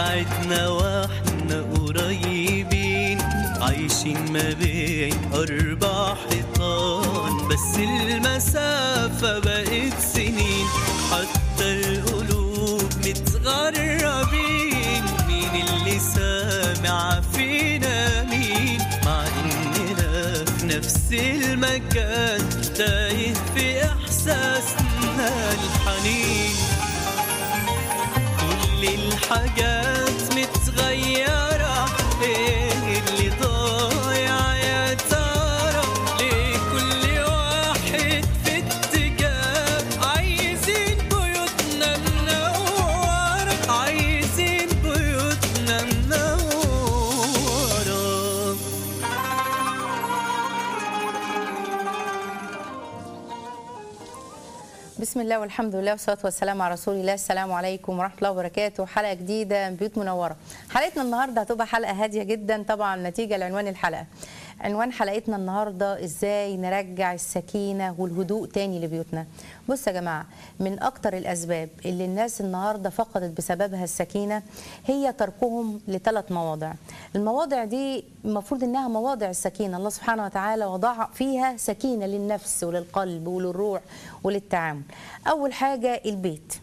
بعدنا واحنا قريبين عايشين ما بين أربع حيطان بس المسافة بقت سنين حتى القلوب متغربين مين اللي سامع فينا مين مع إننا في نفس المكان تايه في إحساسنا الحنين كل الحاجات متغيرة ايه اللي ضايع يا ترى ليه كل واحد في اتجاه عايزين بيوتنا منورة عايزين بيوتنا منورة بسم الله والحمد لله والصلاه والسلام على رسول الله السلام عليكم ورحمه الله وبركاته حلقه جديده من بيوت منوره حلقتنا النهارده هتبقى حلقه هاديه جدا طبعا نتيجه لعنوان الحلقه عنوان حلقتنا النهارده ازاي نرجع السكينه والهدوء تاني لبيوتنا بص يا جماعه من اكتر الاسباب اللي الناس النهارده فقدت بسببها السكينه هي تركهم لثلاث مواضع المواضع دي المفروض انها مواضع السكينه الله سبحانه وتعالى وضع فيها سكينه للنفس وللقلب وللروح وللتعامل اول حاجه البيت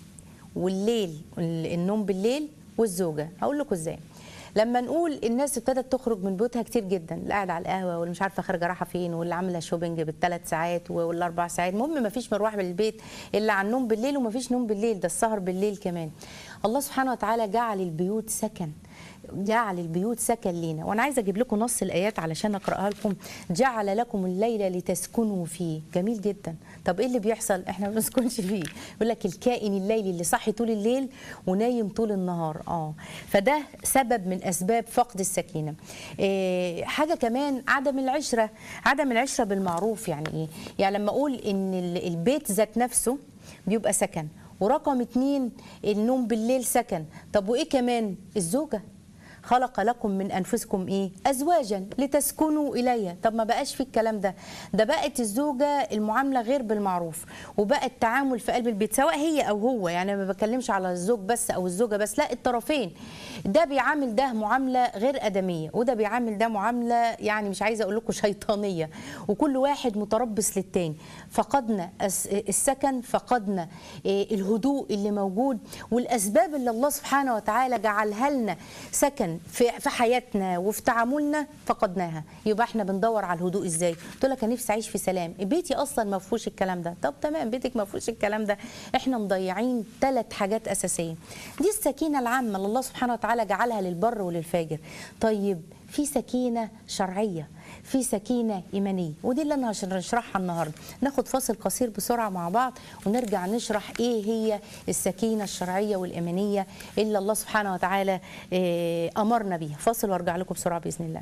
والليل النوم بالليل والزوجه هقول لكم ازاي لما نقول الناس ابتدت تخرج من بيوتها كتير جدا اللي قاعد على القهوه واللي مش عارفه خارجه رايحه فين واللي عامله شوبينج بالثلاث ساعات والاربع ساعات المهم ما فيش مروح بالبيت الا عن نوم بالليل وما فيش نوم بالليل ده السهر بالليل كمان الله سبحانه وتعالى جعل البيوت سكن جعل البيوت سكن لينا وانا عايزه اجيب لكم نص الايات علشان اقراها لكم جعل لكم الليل لتسكنوا فيه جميل جدا طب ايه اللي بيحصل احنا ما بنسكنش فيه يقول لك الكائن الليلي اللي صاحي طول الليل ونايم طول النهار اه فده سبب من اسباب فقد السكينه إيه حاجه كمان عدم العشره عدم العشره بالمعروف يعني ايه يعني لما اقول ان ال- البيت ذات نفسه بيبقى سكن ورقم اتنين النوم بالليل سكن طب وايه كمان الزوجه خلق لكم من انفسكم ايه ازواجا لتسكنوا اليها طب ما بقاش في الكلام ده ده بقت الزوجه المعامله غير بالمعروف وبقى التعامل في قلب البيت سواء هي او هو يعني ما بتكلمش على الزوج بس او الزوجه بس لا الطرفين ده بيعامل ده معامله غير ادميه وده بيعامل ده معامله يعني مش عايزه اقول لكم شيطانيه وكل واحد متربص للتاني فقدنا الس- السكن فقدنا إيه، الهدوء اللي موجود والاسباب اللي الله سبحانه وتعالى جعلها لنا سكن في في حياتنا وفي تعاملنا فقدناها يبقى احنا بندور على الهدوء ازاي قلت لك انا نفسي اعيش في سلام بيتي اصلا ما فيهوش الكلام ده طب تمام بيتك ما فيهوش الكلام ده احنا مضيعين ثلاث حاجات اساسيه دي السكينه العامه اللي الله سبحانه وتعالى جعلها للبر وللفاجر طيب في سكينه شرعيه في سكينه ايمانيه ودي اللي انا هش- هشرحها النهارده ناخد فاصل قصير بسرعه مع بعض ونرجع نشرح ايه هي السكينه الشرعيه والايمانيه اللي الله سبحانه وتعالى آه، امرنا بيها فاصل وارجع لكم بسرعه باذن الله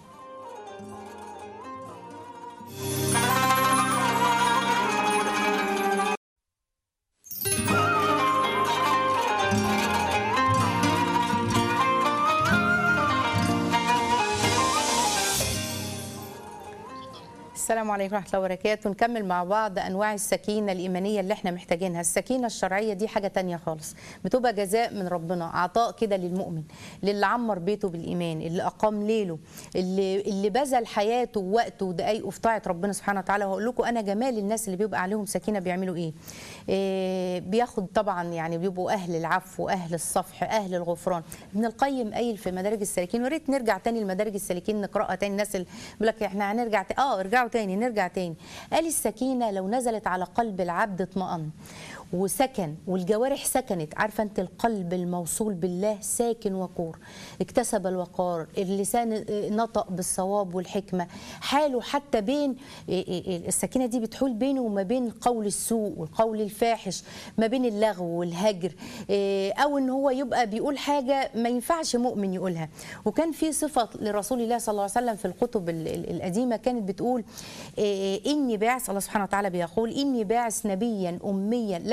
السلام عليكم ورحمه الله وبركاته نكمل مع بعض انواع السكينه الايمانيه اللي احنا محتاجينها السكينه الشرعيه دي حاجه تانية خالص بتبقى جزاء من ربنا عطاء كده للمؤمن للي عمر بيته بالايمان اللي اقام ليله اللي اللي بذل حياته ووقته ودقايقه في طاعه ربنا سبحانه وتعالى وهقول لكم انا جمال الناس اللي بيبقى عليهم سكينه بيعملوا ايه, إيه بياخد طبعا يعني بيبقوا اهل العفو اهل الصفح اهل الغفران ابن القيم قايل في مدارج السالكين ويا ريت نرجع تاني لمدارج السالكين نقراها تاني الناس اللي بيقول لك احنا هنرجع ت... اه ارجعوا تاني نرجع تاني قال السكينه لو نزلت على قلب العبد اطمأن وسكن والجوارح سكنت عارفه انت القلب الموصول بالله ساكن وقور اكتسب الوقار اللسان نطق بالصواب والحكمه حاله حتى بين السكينه دي بتحول بينه وما بين قول السوء والقول الفاحش ما بين اللغو والهجر او ان هو يبقى بيقول حاجه ما ينفعش مؤمن يقولها وكان في صفه لرسول الله صلى الله عليه وسلم في الكتب القديمه كانت بتقول اني باعث الله سبحانه وتعالى بيقول اني باعث نبيا اميا ليس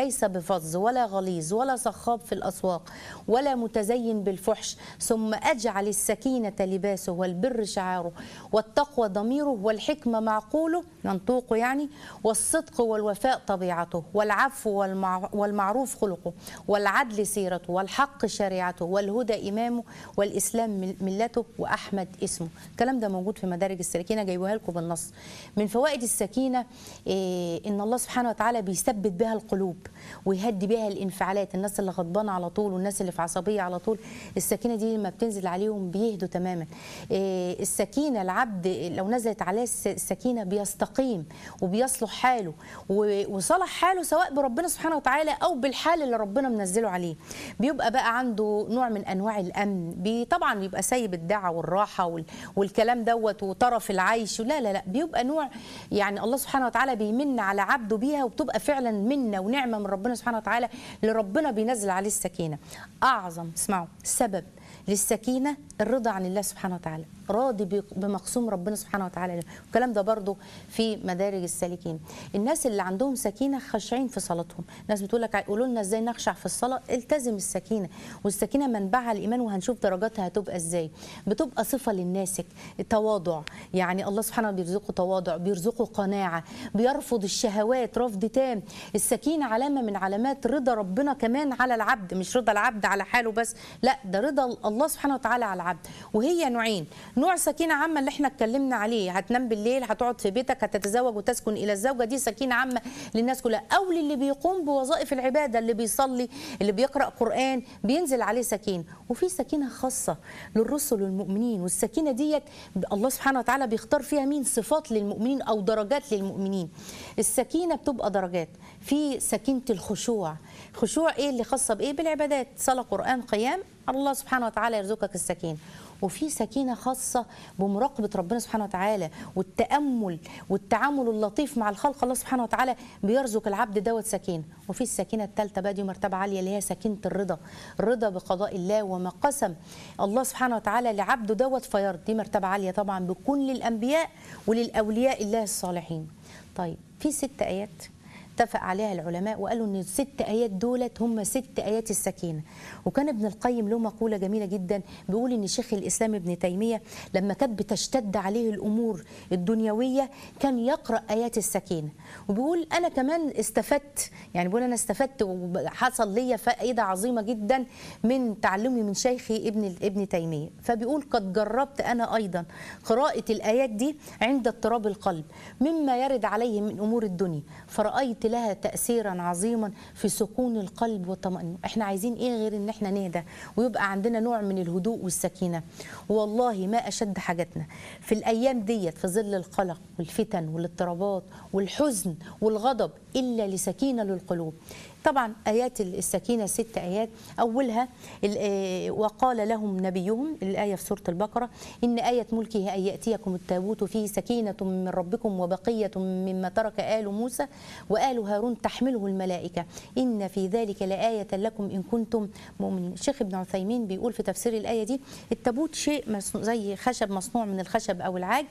ليس بفظ ولا غليظ ولا صخاب في الأسواق ولا متزين بالفحش ثم أجعل السكينة لباسه والبر شعاره والتقوى ضميره والحكمة معقوله منطوقه يعني والصدق والوفاء طبيعته والعفو والمع... والمعروف خلقه والعدل سيرته والحق شريعته والهدى إمامه والإسلام مل- ملته وأحمد اسمه الكلام ده موجود في مدارج السالكين جايبوها لكم بالنص من فوائد السكينة إيه إن الله سبحانه وتعالى بيثبت بها القلوب ويهدي بها الانفعالات الناس اللي غضبانة على طول والناس اللي في عصبية على طول السكينة دي لما بتنزل عليهم بيهدوا تماما إيه السكينة العبد لو نزلت عليه الس- السكينة بيستقيم وبيصلح حاله و- وصلح حاله سواء بربنا سبحانه وتعالى أو بالحال اللي ربنا منزله عليه بيبقى بقى عنده نوع من أنواع الأمن بي طبعا بيبقى سايب الدعة والراحة وال- والكلام دوت وطرف العيش لا لا لا بيبقى نوع يعني الله سبحانه وتعالى بيمن على عبده بيها وبتبقى فعلا منة ونعمة من ربنا سبحانه وتعالى اللي ربنا بينزل عليه السكينة أعظم اسمعوا سبب للسكينة الرضا عن الله سبحانه وتعالى راضي ب- بمقسوم ربنا سبحانه وتعالى له. الكلام ده برضو في مدارج السالكين الناس اللي عندهم سكينة خاشعين في صلاتهم ناس بتقول لك قولوا لنا ازاي نخشع في الصلاة التزم السكينة والسكينة منبعها الإيمان وهنشوف درجاتها هتبقى ازاي بتبقى صفة للناسك تواضع يعني الله سبحانه بيرزقه تواضع بيرزقه قناعة بيرفض الشهوات رفض تام السكينة علامة من علامات رضا ربنا كمان على العبد مش رضا العبد على حاله بس لا ده رضا الله سبحانه وتعالى على العبد وهي نوعين نوع سكينة عامة اللي احنا اتكلمنا عليه هتنام بالليل هتقعد في بيتك هتتزوج وتسكن إلى الزوجة دي سكينة عامة للناس كلها أو للي بيقوم بوظائف العبادة اللي بيصلي اللي بيقرأ قرآن بينزل عليه سكينة وفي سكينة خاصة للرسل والمؤمنين والسكينة ديت الله سبحانه وتعالى بيختار فيها مين صفات للمؤمنين أو درجات للمؤمنين السكينة بتبقى درجات في سكينة الخشوع خشوع ايه اللي خاصة بايه بالعبادات صلاة قرآن قيام الله سبحانه وتعالى يرزقك السكينة وفي سكينة خاصة بمراقبة ربنا سبحانه وتعالى والتأمل والتعامل اللطيف مع الخلق الله سبحانه وتعالى بيرزق العبد دوت سكينة وفي السكينة الثالثة بقى دي مرتبة عالية اللي هي سكينة الرضا الرضا بقضاء الله وما قسم الله سبحانه وتعالى لعبده دوت فيرض دي مرتبة عالية طبعا بكل الأنبياء وللأولياء الله الصالحين طيب في ست آيات اتفق عليها العلماء وقالوا ان الست ايات دولت هم ست ايات السكينه وكان ابن القيم له مقوله جميله جدا بيقول ان شيخ الاسلام ابن تيميه لما كانت بتشتد عليه الامور الدنيويه كان يقرا ايات السكينه وبيقول انا كمان استفدت يعني بيقول انا استفدت وحصل لي فائده عظيمه جدا من تعلمي من شيخي ابن ابن تيميه فبيقول قد جربت انا ايضا قراءه الايات دي عند اضطراب القلب مما يرد عليه من امور الدنيا فرايت لها تاثيرا عظيما في سكون القلب والطمانينه احنا عايزين ايه غير ان احنا نهدى ويبقى عندنا نوع من الهدوء والسكينه والله ما اشد حاجتنا في الايام ديت في ظل القلق والفتن والاضطرابات والحزن والغضب الا لسكينه للقلوب طبعا ايات السكينه ست ايات اولها ال- آه، وقال لهم نبيهم الايه في سوره البقره ان ايه ملكه ان ياتيكم التابوت فيه سكينه من ربكم وبقيه مما ترك ال موسى وال هارون تحمله الملائكه ان في ذلك لايه لكم ان كنتم مؤمنين الشيخ ابن عثيمين بيقول في تفسير الايه دي التابوت شيء مصنوع زي خشب مصنوع من الخشب او العاج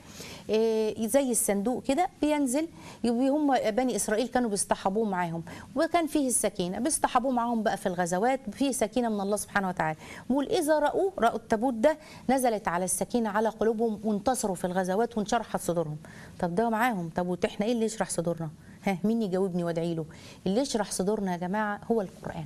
آه، زي الصندوق كده بينزل يبقى هم بني اسرائيل كانوا بيصطحبوه معاهم وكان فيه السكينه بيصطحبوه معاهم بقى في الغزوات فيه سكينه من الله سبحانه وتعالى بيقول اذا راوه راوا التابوت ده نزلت على السكينه على قلوبهم وانتصروا في الغزوات وانشرحت صدورهم طب ده معاهم تابوت احنا ايه اللي يشرح صدورنا ها مين يجاوبني وادعي له اللي يشرح صدورنا يا جماعه هو القران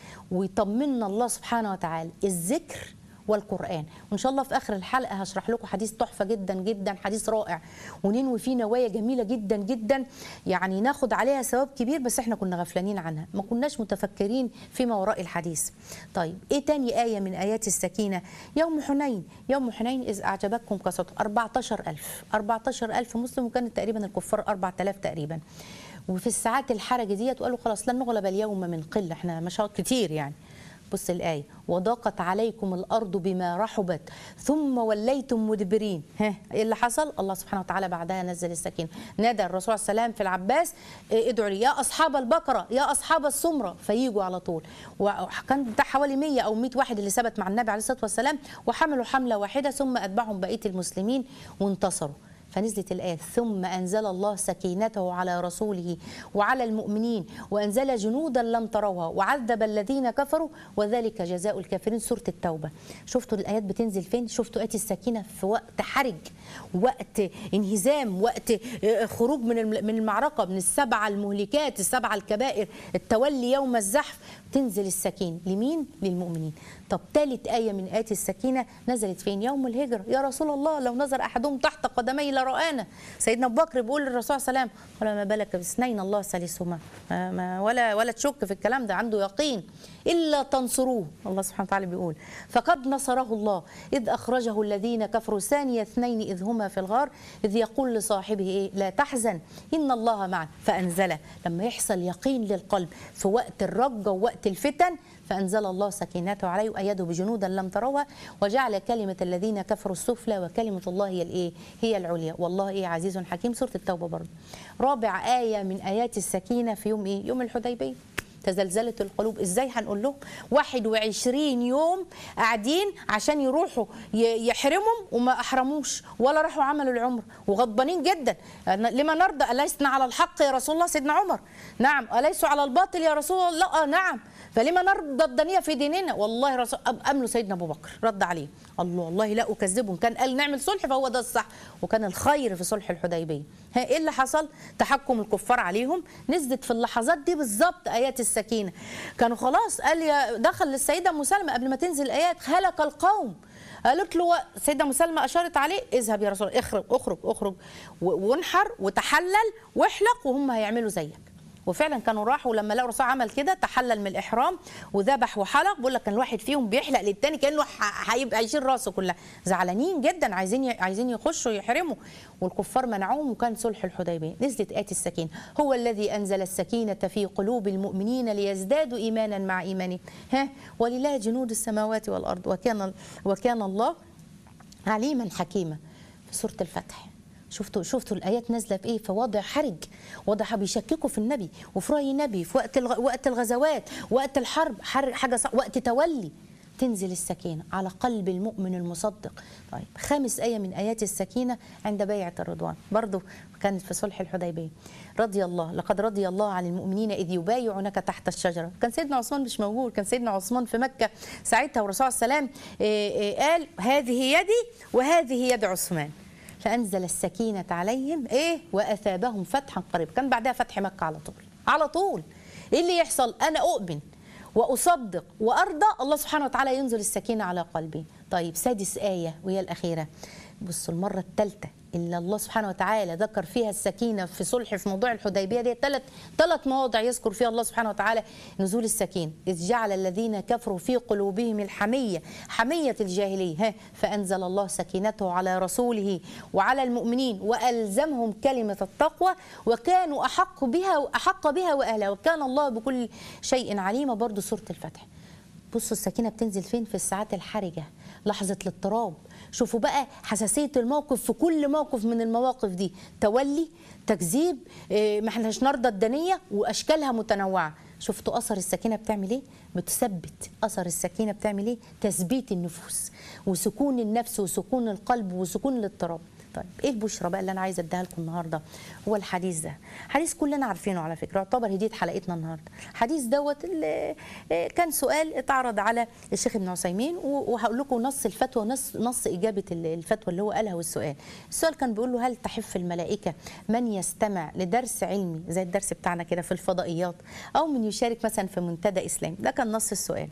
ويطمنا الله سبحانه وتعالى الذكر والقرآن وإن شاء الله في آخر الحلقة هشرح لكم حديث تحفة جدا جدا حديث رائع وننوي فيه نوايا جميلة جدا جدا يعني ناخد عليها ثواب كبير بس احنا كنا غفلانين عنها ما كناش متفكرين فيما وراء الحديث طيب ايه تاني آية من آيات السكينة يوم حنين يوم حنين إذ أعجبتكم كثرتكم 14000 14000 مسلم وكانت تقريبا الكفار 4000 تقريبا وفي الساعات الحرجة ديت وقالوا خلاص لن نغلب اليوم من قلة احنا مشاهد كتير يعني بص الآية وضاقت عليكم الأرض بما رحبت ثم وليتم مدبرين ها إيه اللي حصل الله سبحانه وتعالى بعدها نزل السكينة نادى الرسول صلى الله عليه وسلم في العباس إيه، ادعوا لي يا أصحاب البقرة يا أصحاب السمرة فييجوا على طول وكان بتاع حوالي 100 أو 100 واحد اللي ثبت مع النبي عليه الصلاة والسلام وحملوا حملة واحدة ثم أتبعهم بقية المسلمين وانتصروا فنزلت الآية ثم أنزل الله سكينته على رسوله وعلى المؤمنين وأنزل جنودا لم تروها وعذب الذين كفروا وذلك جزاء الكافرين سورة التوبة شفتوا الآيات بتنزل فين شفتوا آيات السكينة في وقت حرج وقت انهزام وقت آه، خروج من الم- من المعركة من السبعة المهلكات السبعة الكبائر التولي يوم الزحف تنزل السكينة لمين للمؤمنين طب ثالث آية من آيات السكينة نزلت فين يوم الهجرة يا رسول الله لو نظر أحدهم تحت قدمي لرآنا سيدنا أبو بكر بيقول للرسول صلى الله عليه وسلم قال ما بالك باثنين الله ثالثهما ما- ما- ولا ولا تشك في الكلام ده عنده يقين إلا تنصروه الله سبحانه وتعالى بيقول فقد نصره الله إذ أخرجه الذين كفروا ثاني اثنين إذ هما في الغار إذ يقول لصاحبه إيه لا تحزن إن الله معنا فأنزله لما يحصل يقين للقلب في وقت الرجة ووقت الفتن فأنزل الله سكينته عليه وأيده بجنودا لم تروها وجعل كلمة الذين كفروا السفلى وكلمة الله هي الإيه؟ هي العليا والله إيه عزيز حكيم سورة التوبة برضه رابع آية من آيات السكينة في يوم إيه؟ يوم الحديبية تزلزلت القلوب ازاي هنقول لهم 21 يوم قاعدين عشان يروحوا ي- يحرمهم وما احرموش ولا راحوا عملوا العمر وغضبانين جدا أنا- لما نرضى ألسنا على الحق يا رسول الله سيدنا عمر نعم أليسوا على الباطل يا رسول الله آه نعم فلما نرضى الدنيا في ديننا والله رسول أب- أمله سيدنا أبو بكر رد عليه الله والله لا أكذبهم كان قال نعمل صلح فهو ده الصح وكان الخير في صلح الحديبية ها إيه اللي حصل تحكم الكفار عليهم نزلت في اللحظات دي بالظبط آيات السكينة كانوا خلاص قال يا دخل للسيدة مسلمة قبل ما تنزل الآيات هلك القوم قالت له سيدة مسلمة أشارت عليه اذهب يا رسول الله اخرج اخرج اخرج و- وانحر وتحلل واحلق وهم هيعملوا زيك وفعلا كانوا راحوا لما لقوا الرسول عمل كده تحلل من الاحرام وذبح وحلق بيقول لك كان الواحد فيهم بيحلق للتاني كانه ح- هيبقى هيشيل راسه كلها زعلانين جدا عايزين ي- عايزين يخشوا يحرموا والكفار منعوهم وكان صلح الحديبيه نزلت ايه السكينه هو الذي انزل السكينه في قلوب المؤمنين ليزدادوا ايمانا مع ايمانهم ها ولله جنود السماوات والارض وكان وكان الله عليما حكيما في سوره الفتح شفتوا شفتوا الايات نازله في ايه في وضع حرج وضع بيشككوا في النبي وفي راي النبي في وقت الغ... وقت الغزوات وقت الحرب حر... حاجه صع... وقت تولي تنزل السكينه على قلب المؤمن المصدق طيب خامس ايه من ايات السكينه عند بيعه الرضوان برضو كانت في صلح الحديبيه رضي الله لقد رضي الله عن المؤمنين اذ يبايعونك تحت الشجره كان سيدنا عثمان مش موجود كان سيدنا عثمان في مكه ساعتها والرسول صلى الله عليه وسلم إيه إيه قال هذه يدي وهذه يد عثمان فانزل السكينه عليهم ايه واثابهم فتحا قريبا كان بعدها فتح مكه على طول على طول ايه اللي يحصل انا اؤمن واصدق وارضى الله سبحانه وتعالى ينزل السكينه على قلبي طيب سادس ايه وهي الاخيره بصوا المره الثالثه اللي الله سبحانه وتعالى ذكر فيها السكينه في صلح في موضوع الحديبيه دي ثلاث ثلاث مواضع يذكر فيها الله سبحانه وتعالى نزول السكينه اذ جعل الذين كفروا في قلوبهم الحميه حميه الجاهليه ها فانزل الله سكينته على رسوله وعلى المؤمنين والزمهم كلمه التقوى وكانوا احق بها احق بها واهلها وكان الله بكل شيء عليما برضه سوره الفتح بصوا السكينه بتنزل فين في الساعات الحرجه لحظه الاضطراب شوفوا بقى حساسيه الموقف في كل موقف من المواقف دي تولي تكذيب إيه، ما احناش نرضى الدنيه واشكالها متنوعه شفتوا اثر السكينه بتعمل ايه بتثبت اثر السكينه بتعمل ايه تثبيت النفوس وسكون النفس وسكون القلب وسكون الاضطراب طيب ايه البشرى بقى اللي انا عايزه اديها لكم النهارده هو الحديث ده حديث كلنا عارفينه على فكره يعتبر هديه حلقتنا النهارده الحديث دوت اللي آه، كان سؤال اتعرض على الشيخ ابن عثيمين و- وهقول لكم نص الفتوى نص نص اجابه ال- الفتوى اللي هو قالها والسؤال السؤال كان بيقول له هل تحف الملائكه من يستمع لدرس علمي زي الدرس بتاعنا كده في الفضائيات او من يشارك مثلا في منتدى اسلامي ده كان نص السؤال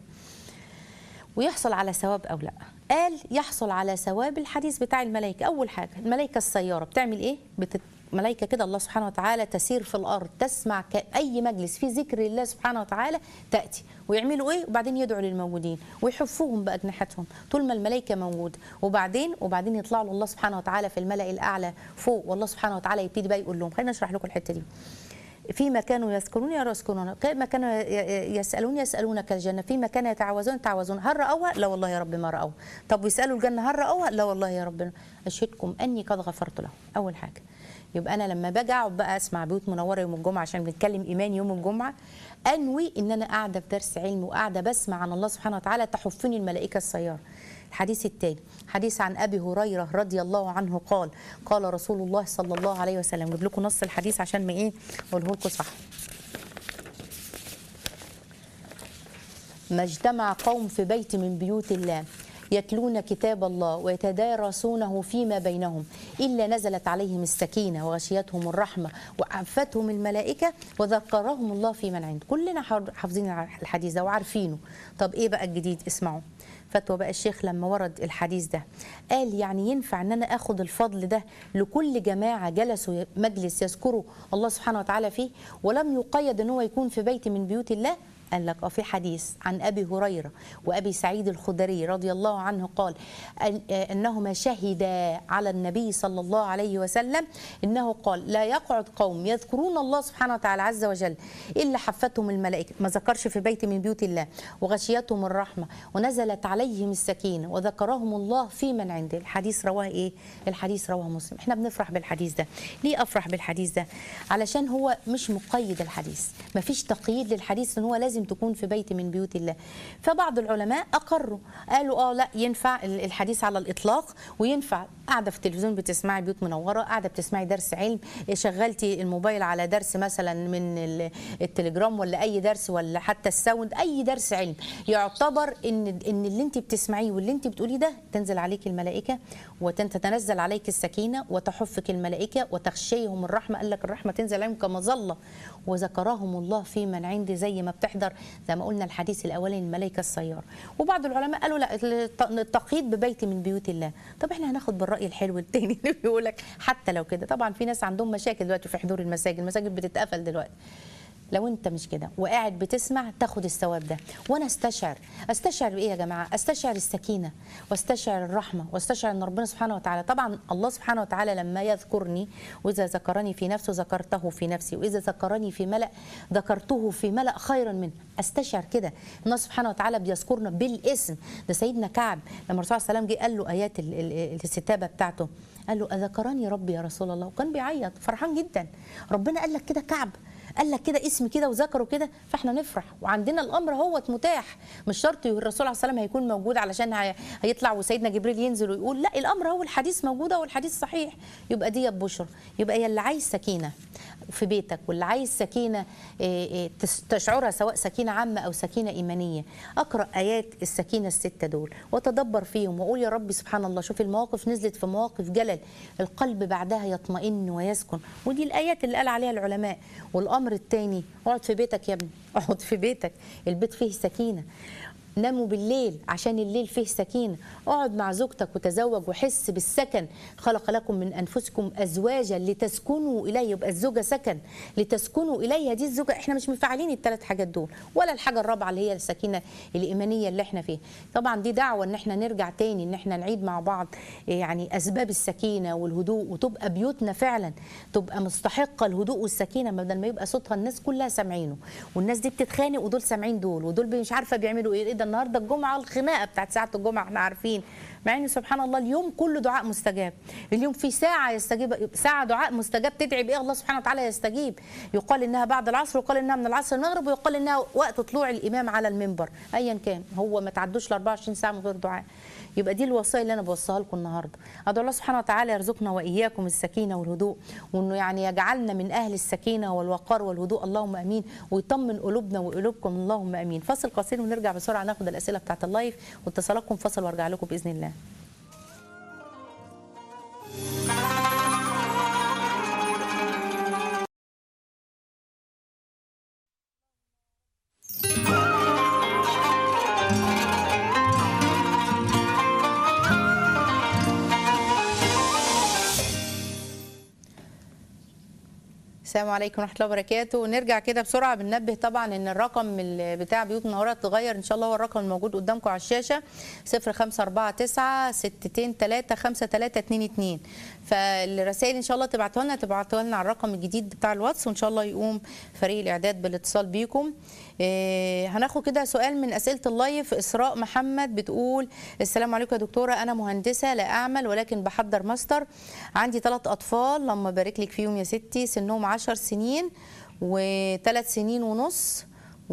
ويحصل على ثواب او لا قال يحصل على ثواب الحديث بتاع الملائكه اول حاجه الملائكه السياره بتعمل ايه بتت... ملائكه كده الله سبحانه وتعالى تسير في الارض تسمع ك- اي مجلس فيه ذكر الله سبحانه وتعالى تاتي ويعملوا ايه وبعدين يدعوا للموجودين ويحفوهم باجنحتهم طول ما الملائكه موجوده وبعدين وبعدين يطلعوا له الله سبحانه وتعالى في الملا الاعلى فوق والله سبحانه وتعالى يبتدي بقى يقول لهم خلينا نشرح لكم الحته دي فيما كانوا يذكرون يذكرون فيما كانوا ي- يسالون يسالونك الجنه فيما كانوا يتعوذون يتعوذون هل راوها لا والله يا رب ما راوها طب ويسالوا الجنه هل راوها لا والله يا رب اشهدكم اني قد غفرت لهم اول حاجه يبقى انا لما باجي اقعد بقى اسمع بيوت منوره يوم الجمعه عشان بنتكلم ايمان يوم الجمعه انوي ان انا قاعده في درس علم وقاعده بسمع عن الله سبحانه وتعالى تحفني الملائكه السياره الحديث الثاني حديث عن ابي هريره رضي الله عنه قال قال رسول الله صلى الله عليه وسلم جيب لكم نص الحديث عشان ما ايه اقوله لكم صح ما اجتمع قوم في بيت من بيوت الله يتلون كتاب الله ويتدارسونه فيما بينهم إلا نزلت عليهم السكينة وغشيتهم الرحمة وعفتهم الملائكة وذكرهم الله في من عنده كلنا حافظين الحديث ده وعارفينه طب إيه بقى الجديد اسمعوا فتوى بقى الشيخ لما ورد الحديث ده قال يعني ينفع ان انا اخد الفضل ده لكل جماعه جلسوا مجلس يذكروا الله سبحانه وتعالى فيه ولم يقيد ان هو يكون في بيت من بيوت الله قال لك اه في حديث عن ابي هريره وابي سعيد الخدري رضي الله عنه قال أن- آه انهما شهدا على النبي صلى الله عليه وسلم انه قال لا يقعد قوم يذكرون الله سبحانه وتعالى عز وجل الا حفتهم الملائكه ما ذكرش في بيت من بيوت الله وغشيتهم الرحمه ونزلت عليهم السكينه وذكرهم الله في من عنده الحديث رواه ايه الحديث رواه مسلم احنا بنفرح بالحديث ده ليه افرح بالحديث ده علشان هو مش مقيد الحديث مفيش تقييد للحديث ان هو لازم تكون في بيت من بيوت الله فبعض العلماء اقروا قالوا اه لا ينفع ال- الحديث على الاطلاق وينفع قاعده في التلفزيون بتسمعي بيوت منوره قاعده بتسمعي درس علم شغلتي الموبايل على درس مثلا من ال- التليجرام ولا اي درس ولا حتى الساوند اي درس علم يعتبر ان ان اللي انت بتسمعيه واللي انت بتقوليه ده تنزل عليك الملائكه وتتنزل عليك السكينه وتحفك الملائكه وتغشيهم الرحمه قال لك الرحمه تنزل عليهم كمظله وذكرهم الله في من عندي زي ما بتحضر زي ما قلنا الحديث الاولاني الملائكه السيار وبعض العلماء قالوا لا الت- التقييد ببيت من بيوت الله طب احنا هناخد بالراي الحلو التاني اللي بيقول لك حتى لو كده طبعا في ناس عندهم مشاكل دلوقتي في حضور المساجد المساجد بتتقفل دلوقتي لو انت مش كده وقاعد بتسمع تاخد الثواب ده وانا استشعر استشعر بايه يا جماعه استشعر السكينه واستشعر الرحمه واستشعر ان ربنا سبحانه وتعالى طبعا الله سبحانه وتعالى لما يذكرني واذا ذكرني في نفسه ذكرته في نفسي واذا ذكرني في ملأ ذكرته في ملأ خيرا منه استشعر كده الله سبحانه وتعالى بيذكرنا بالاسم ده سيدنا كعب لما الرسول صلى الله عليه وسلم جه قال له ايات ال- ال- الاستتابه بتاعته قال له اذكرني ربي يا رسول الله وكان بيعيط فرحان جدا ربنا قال لك كده كعب قال لك كده اسم كده وذكره كده فاحنا نفرح وعندنا الامر هو متاح مش شرط الرسول عليه السلام هيكون موجود علشان هي- هيطلع وسيدنا جبريل ينزل ويقول لا الامر هو الحديث موجود هو الحديث صحيح يبقى دي بشر يبقى يا اللي عايز سكينه في بيتك واللي عايز سكينه إيه، إيه، تس- تشعرها سواء سكينه عامه او سكينه ايمانيه اقرا ايات السكينه السته دول وتدبر فيهم واقول يا ربي سبحان الله شوف المواقف نزلت في مواقف جلل القلب بعدها يطمئن ويسكن ودي الايات اللي قال عليها العلماء والامر الثاني اقعد في بيتك يا ابني اقعد في بيتك البيت فيه سكينه ناموا بالليل عشان الليل فيه سكينة اقعد مع زوجتك وتزوج وحس بالسكن خلق لكم من أنفسكم أزواجا لتسكنوا إليه يبقى الزوجة سكن لتسكنوا إليها دي الزوجة احنا مش مفعلين الثلاث حاجات دول ولا الحاجة الرابعة اللي هي السكينة الإيمانية اللي احنا فيها طبعا دي دعوة ان احنا نرجع تاني ان احنا نعيد مع بعض يعني أسباب السكينة والهدوء وتبقى بيوتنا فعلا تبقى مستحقة الهدوء والسكينة بدل ما يبقى صوتها الناس كلها سامعينه والناس دي بتتخانق ودول سامعين دول ودول مش عارفة بيعملوا ايه إيه ده النهارده الجمعة الخناقة بتاعت ساعة الجمعة احنا عارفين مع ان سبحان الله اليوم كله دعاء مستجاب اليوم في ساعة يستجيب ساعة دعاء مستجاب تدعي بايه الله سبحانه وتعالى يستجيب يقال انها بعد العصر ويقال انها من العصر المغرب ويقال انها وقت طلوع الامام على المنبر ايا كان هو ما تعدوش ال 24 ساعة من غير دعاء يبقى دي الوصايا اللي انا بوصيها لكم النهارده ادعو الله سبحانه وتعالى يرزقنا واياكم السكينه والهدوء وانه يعني يجعلنا من اهل السكينه والوقار والهدوء اللهم امين ويطمن قلوبنا وقلوبكم اللهم امين فاصل قصير ونرجع بسرعه ناخد الاسئله بتاعت اللايف واتصالاتكم فاصل وارجع لكم باذن الله السلام عليكم ورحمه الله وبركاته ونرجع كده بسرعه بننبه طبعا ان الرقم ال- بتاع بيوت منوره اتغير ان شاء الله هو الرقم الموجود قدامكم على الشاشه 0549 623 5322 فالرسائل ان شاء الله تبعتوها لنا تبعتوها لنا على الرقم الجديد بتاع الواتس وان شاء الله يقوم فريق الاعداد بالاتصال بيكم إيه هناخد كده سؤال من اسئله اللايف اسراء محمد بتقول السلام عليكم يا دكتوره انا مهندسه لا اعمل ولكن بحضر ماستر عندي ثلاث اطفال لما بارك لك فيهم يا ستي سنهم 10 سنين وثلاث سنين ونص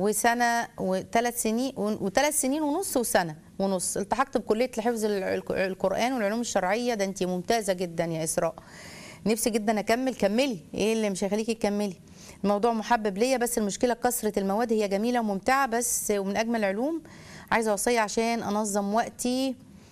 وسنه وثلاث سنين وثلاث سنين ونص وسنه ونص التحقت بكليه حفظ الع- القران والعلوم الشرعيه ده انت ممتازه جدا يا اسراء نفسي جدا اكمل كملي ايه اللي مش هيخليكي تكملي الموضوع محبب ليا بس المشكله كثره المواد هي جميله وممتعه بس ومن اجمل العلوم عايزه وصيه عشان انظم وقتي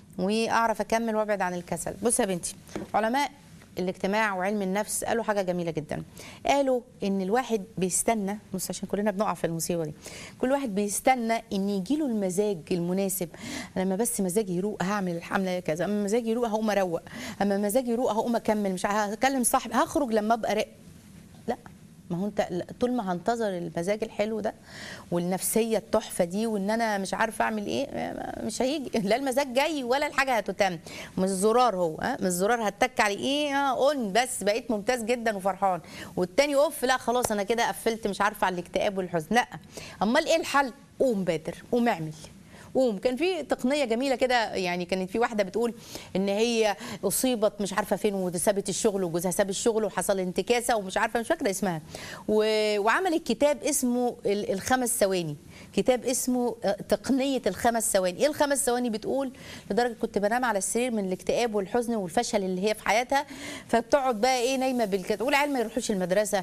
واعرف اكمل وابعد عن الكسل بص يا بنتي علماء الاجتماع وعلم النفس قالوا حاجه جميله جدا قالوا ان الواحد بيستنى بص عشان كلنا بنقع في المصيبه دي كل واحد بيستنى ان يجي له المزاج المناسب لما بس مزاجي يروق هعمل الحمله كذا اما مزاجي يروق هقوم اروق اما مزاجي يروق هقوم اكمل مش هكلم صاحبي هخرج لما ابقى راق لا ما هو انت طول ما هنتظر المزاج الحلو ده والنفسيه التحفه دي وان انا مش عارفه اعمل ايه مش هيجي لا المزاج جاي ولا الحاجه هتتم مش الزرار هو ها مش الزرار هتك على ايه اه اون بس بقيت ممتاز جدا وفرحان والتاني اوف لا خلاص انا كده قفلت مش عارفه على الاكتئاب والحزن لا امال ايه الحل قوم بادر قوم اعمل قوم كان في تقنيه جميله كده يعني كانت في واحده بتقول ان هي اصيبت مش عارفه فين وسابت الشغل وجوزها ساب الشغل وحصل انتكاسه ومش عارفه مش فاكره اسمها و... وعملت كتاب اسمه ال- الخمس ثواني كتاب اسمه آه، تقنيه الخمس ثواني ايه الخمس ثواني بتقول لدرجه كنت بنام على السرير من الاكتئاب والحزن والفشل اللي هي في حياتها فبتقعد بقى ايه نايمه بالكتاب والعيال ما يروحوش المدرسه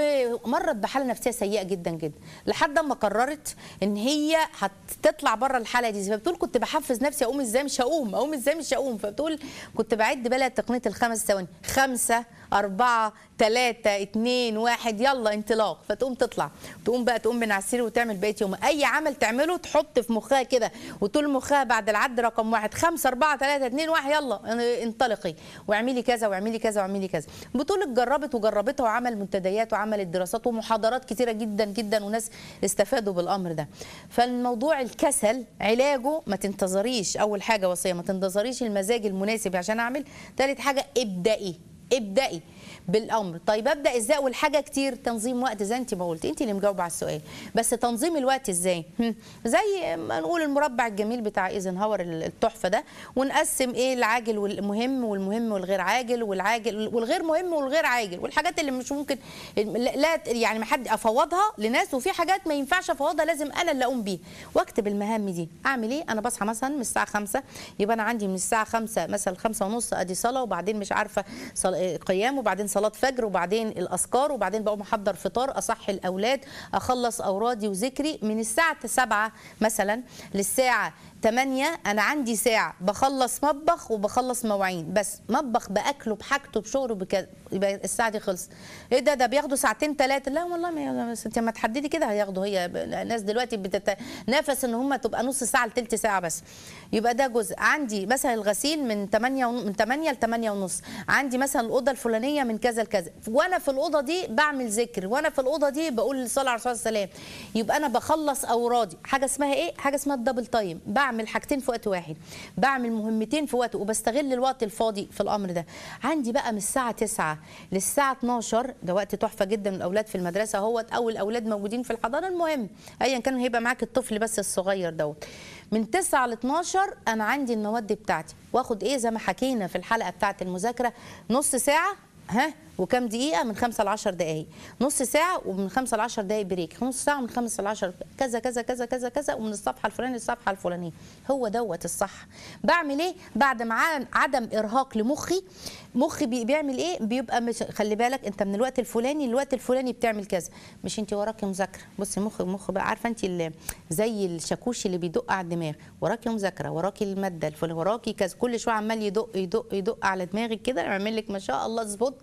ومرت بحاله نفسيه سيئه جدا جدا لحد ما قررت ان هي هتطلع بره الحاله دي فبتقول كنت بحفز نفسي اقوم ازاي مش هقوم اقوم ازاي مش هقوم فبتقول كنت بعد بقى تقنيه الخمس ثواني خمسه أربعة ثلاثة اتنين واحد يلا انطلاق فتقوم تطلع تقوم بقى تقوم من على السرير وتعمل بقية يوم أي عمل تعمله تحط في مخها كده وطول مخها بعد العد رقم واحد خمسة أربعة ثلاثة اتنين واحد يلا انطلقي واعملي كذا واعملي كذا واعملي كذا بتقول جربت وجربتها وعمل منتديات وعملت دراسات ومحاضرات كتيرة جدا جدا وناس استفادوا بالأمر ده فالموضوع الكسل علاجه ما تنتظريش أول حاجة وصية ما تنتظريش المزاج المناسب عشان أعمل ثالث حاجة ابدأي ابدأي بالامر طيب ابدا ازاي والحاجه كتير تنظيم وقت زي انت ما قلت انت اللي مجاوبه على السؤال بس تنظيم الوقت ازاي هم، زي ما نقول المربع الجميل بتاع ايزنهاور التحفه ده ونقسم ايه العاجل والمهم والمهم والغير عاجل والعاجل والغير مهم والغير عاجل والحاجات اللي مش ممكن لا لا- يعني ما حد افوضها لناس وفي حاجات ما ينفعش افوضها لازم انا اللي اقوم بيها واكتب المهام دي اعمل ايه انا بصحى مثلا من الساعه 5 يبقى انا عندي من الساعه 5 مثلا 5 ونص ادي صلاه وبعدين مش عارفه صل... قيام وبعدين صلاه فجر وبعدين الاذكار وبعدين بقوم احضر فطار اصحي الاولاد اخلص اورادي وذكري من الساعه 7 مثلا للساعه 8 انا عندي ساعه بخلص مطبخ وبخلص مواعين بس مطبخ باكله بحاجته بشغله بكذا يبقى الساعه دي خلصت ايه ده ده بياخدوا ساعتين ثلاثه لا والله ما بس انت ما تحددي كده هياخدوا هي ب- الناس دلوقتي بتتنافس ان هم تبقى نص ساعه لثلث ساعه بس يبقى ده جزء عندي مثلا الغسيل من 8 ون- من 8 ل 8 ونص عندي مثلا الاوضه الفلانيه من كذا لكذا وانا في الاوضه دي بعمل ذكر وانا في الاوضه دي بقول الصلاه على الرسول صلى الله عليه وسلم يبقى انا بخلص اورادي حاجه اسمها ايه حاجه اسمها الدبل تايم بعمل حاجتين في وقت واحد بعمل مهمتين في وقت وبستغل الوقت الفاضي في الامر ده عندي بقى من الساعه 9 للساعه 12 ده وقت تحفه جدا الاولاد في المدرسه اهوت او الاولاد موجودين في الحضانه المهم ايا كان هيبقى معاك الطفل بس الصغير دوت من 9 ل 12 انا عندي المواد بتاعتي واخد ايه زي ما حكينا في الحلقه بتاعه المذاكره نص ساعه ها وكم دقيقة من 5 ل 10 دقايق نص ساعة ومن 5 ل 10 دقايق بريك نص ساعة ومن 5 ل 10 كذا كذا كذا كذا كذا ومن الصفحة الفلانية للصفحة الفلانية هو دوت الصح بعمل ايه بعد ما ع- عدم ارهاق لمخي مخي بي- بيعمل ايه بيبقى مش خلي بالك انت من الوقت الفلاني للوقت الفلاني بتعمل كذا مش انت وراكي مذاكرة بصي مخ مخ بقى عارفة انت اللي زي الشاكوش اللي بيدق على الدماغ وراكي مذاكرة وراكي المادة الفلانية وراكي كذا كل شوية عمال يدق يدق يدق على دماغك كده يعمل لك ما شاء الله سبوت احمر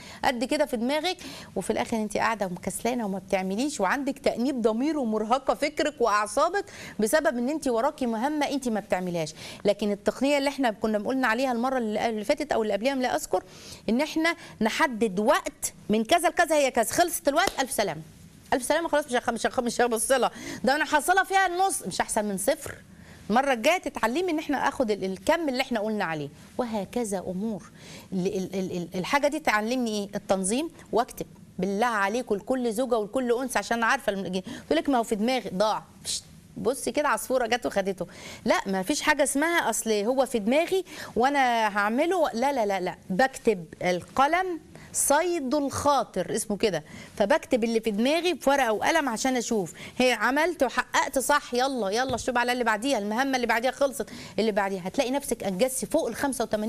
قد كده في دماغك وفي الاخر انت قاعده ومكسلانه وما بتعمليش وعندك تانيب ضمير ومرهقه فكرك واعصابك بسبب ان انت وراكي مهمه انت ما بتعملهاش لكن التقنيه اللي احنا كنا قلنا عليها المره اللي اللي فاتت او اللي قبلها لا اذكر ان احنا نحدد وقت من كذا لكذا هي كذا خلصت الوقت الف سلامه الف سلامه خلاص مش هخ- مش هخ- مش هبص لها ده انا حاصله فيها النص مش احسن من صفر المره الجايه تتعلمي ان احنا اخد ال- الكم اللي احنا قلنا عليه وهكذا امور ال- ال- ال- ال- الحاجه دي تعلمني ايه التنظيم واكتب بالله عليكم لكل زوجه ولكل انثى عشان أنا عارفه الم- قلت لك ما هو في دماغي ضاع بشت. بصي كده عصفوره جت وخدته لا ما فيش حاجه اسمها اصل هو في دماغي وانا هعمله لا لا لا لا بكتب القلم صيد الخاطر اسمه كده فبكتب اللي في دماغي بورقه وقلم عشان اشوف هي عملت وحققت صح يلا يلا شوف على اللي بعديها المهمه اللي بعديها خلصت اللي بعديها هتلاقي نفسك انجزتي فوق ال 85%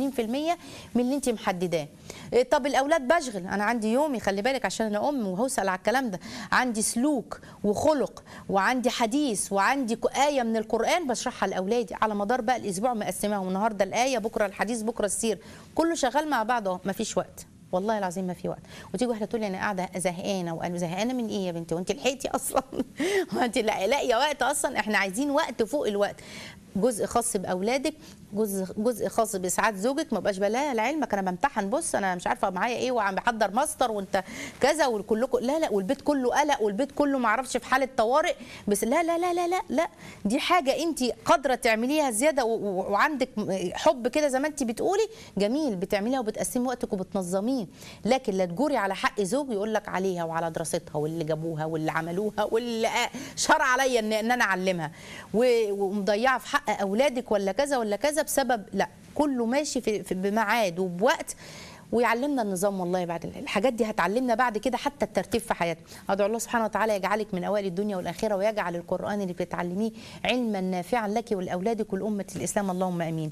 من اللي انت محدداه إيه طب الاولاد بشغل انا عندي يومي خلي بالك عشان انا ام وهوسال على الكلام ده عندي سلوك وخلق وعندي حديث وعندي ك- ايه من القران بشرحها لاولادي على مدار بقى الاسبوع مقسماهم النهارده الايه بكره الحديث بكره السير كله شغال مع بعض اهو مفيش وقت والله العظيم ما في وقت وتيجي واحده تقول لي انا قاعده زهقانه وقال زهقانه من ايه يا بنتي وانت لحقتي اصلا هو انت لا- لاقيه وقت اصلا احنا عايزين وقت فوق الوقت جزء خاص باولادك جزء جزء خاص باسعاد زوجك ما بقاش بلا لعلمك انا بمتحن بص انا مش عارفه معايا ايه وعم بحضر ماستر وانت كذا وكلكم لا لا والبيت كله قلق والبيت كله ما اعرفش في حاله طوارئ بس لا لا لا لا لا لا دي حاجه انت قادره تعمليها زياده و- و- وعندك حب كده زي ما انت بتقولي جميل بتعمليها وبتقسمي وقتك وبتنظميه لكن لا تجوري على حق زوج يقول لك عليها وعلى دراستها واللي جابوها واللي عملوها واللي شرع عليا ان ان انا اعلمها و- ومضيعه في حق اولادك ولا كذا ولا كذا بسبب لا كله ماشي في في- بميعاد وبوقت ويعلمنا النظام والله بعد الحاجات دي هتعلمنا بعد كده حتى الترتيب في حياتنا ادعو الله سبحانه وتعالى يجعلك من اوائل الدنيا والاخره ويجعل القران اللي بتتعلميه علما نافعا لك ولاولادك ولامه الاسلام اللهم امين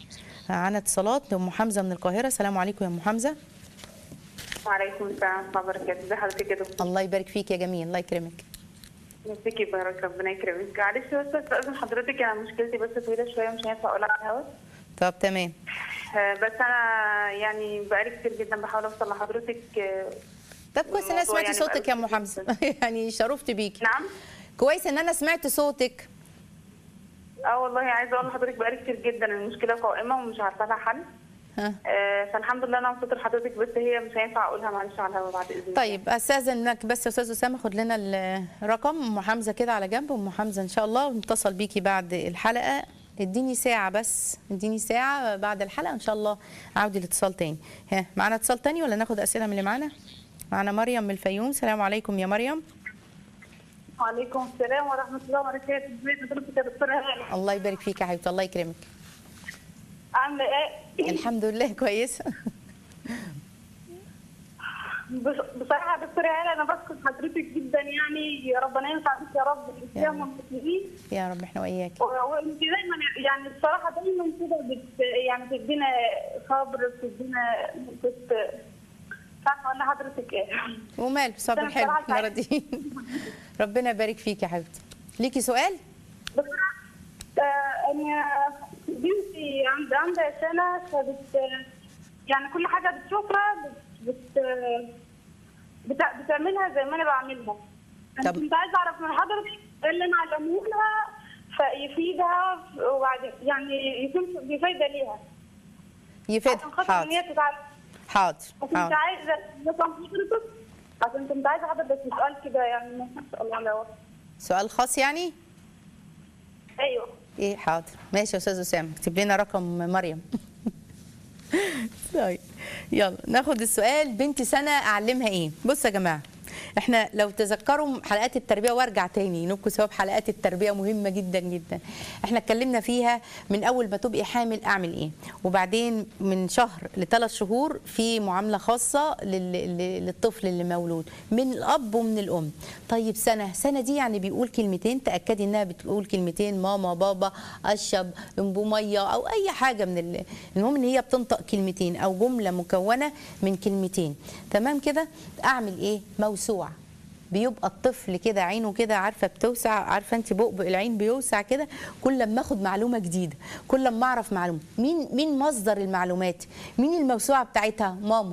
معانا اتصالات ام حمزه من القاهره السلام عليكم يا ام حمزه وعليكم السلام ورحمة الله وبركاته، ازي حضرتك يا دكتور؟ الله يبارك فيك يا جميل الله يكرمك مساكي بارك ربنا يكرمك، معلش بس استأذن حضرتك أنا مشكلتي بس طويلة شوية مش هينفع أقولها على الهوا، طب تمام آه، بس أنا يعني بقالي كتير جدا بحاول أوصل لحضرتك آه، طب كويس ان انا الموضوع سمعت يعني صوتك يا بقاله ام كتير حمزه يعني شرفت بيكي نعم؟ كويس ان انا سمعت صوتك اه والله عايزة أقول لحضرتك بقالي كتير جدا المشكلة قائمة ومش عارفة لها حل، ها آه، فالحمد لله أنا وصلت لحضرتك بس هي مش هينفع أقولها معلش على الهوا بعد إذنك. طيب استاذنك بس يا استاذ اسامه خد لنا الرقم ام حمزه كده على جنب ام حمزه ان شاء الله ونتصل بيكي بعد الحلقه اديني ساعة بس اديني ساعة بعد الحلقة ان شاء الله عودي الاتصال تاني ها معانا اتصال تاني ولا ناخد اسئلة من اللي معانا معانا مريم من الفيوم السلام عليكم يا مريم وعليكم السلام ورحمة الله وبركاته، ازيك حضرتك يا دكتورة هاني؟ الله يبارك فيك يا حبيبتي الله يكرمك عاملة إيه؟ الحمد لله كويسة بص- بصراحة يا دكتورة هاني أنا بشكر حضرتك جدا يعني يا ربنا ينفع بك يا رب الإسلام والمسلمين يا رب احنا وإياك وانت دايما يعني الصراحه دايما كده بت يعني بتدينا صبر بتدينا بت مش عارفه اقول لحضرتك ايه ومال صبر أنا حلو بصراحة احنا راضيين ربنا يبارك فيك يا حبيبتي ليكي سؤال بس أنا- آه، انا بنتي عند عندها سنه فبت يعني كل حاجه بتشوفها بت, بت بت بتعملها زي ما انا بعملها انا طب- كنت عايزه اعرف من حضرتك إيه اللي انا علمه لها فيفيدها وبعد يعني يكون بفايده ليها يفيد عشان خاطر ان حاضر هي تتعلم حاضر كنت حاضر عايزه نفهم حضرتك عشان كنت عايزه حضرتك سؤال كده يعني ما شاء الله على وقت. سؤال خاص يعني ايوه ايه حاضر ماشي يا استاذ اسامه اكتب لنا رقم مريم طيب يلا ناخد السؤال بنت سنه اعلمها ايه بصوا يا جماعه احنا لو تذكروا حلقات التربيه وارجع تاني نبكوا سوا حلقات التربيه مهمه جدا جدا احنا اتكلمنا فيها من اول ما تبقي حامل اعمل ايه وبعدين من شهر لثلاث شهور في معامله خاصه لل- لل- للطفل اللي مولود من الاب ومن الام طيب سنه سنه دي يعني بيقول كلمتين تاكدي انها بتقول كلمتين ماما بابا اشرب انبو ميه او اي حاجه من ال- المهم ان هي بتنطق كلمتين او جمله مكونه من كلمتين تمام كده اعمل ايه موسوعه بيبقى الطفل كده عينه كده عارفه بتوسع عارفه انت بؤبؤ العين بيوسع كده كل ما اخد معلومه جديده كل ما اعرف معلومه مين مين مصدر المعلومات مين الموسوعه بتاعتها ماما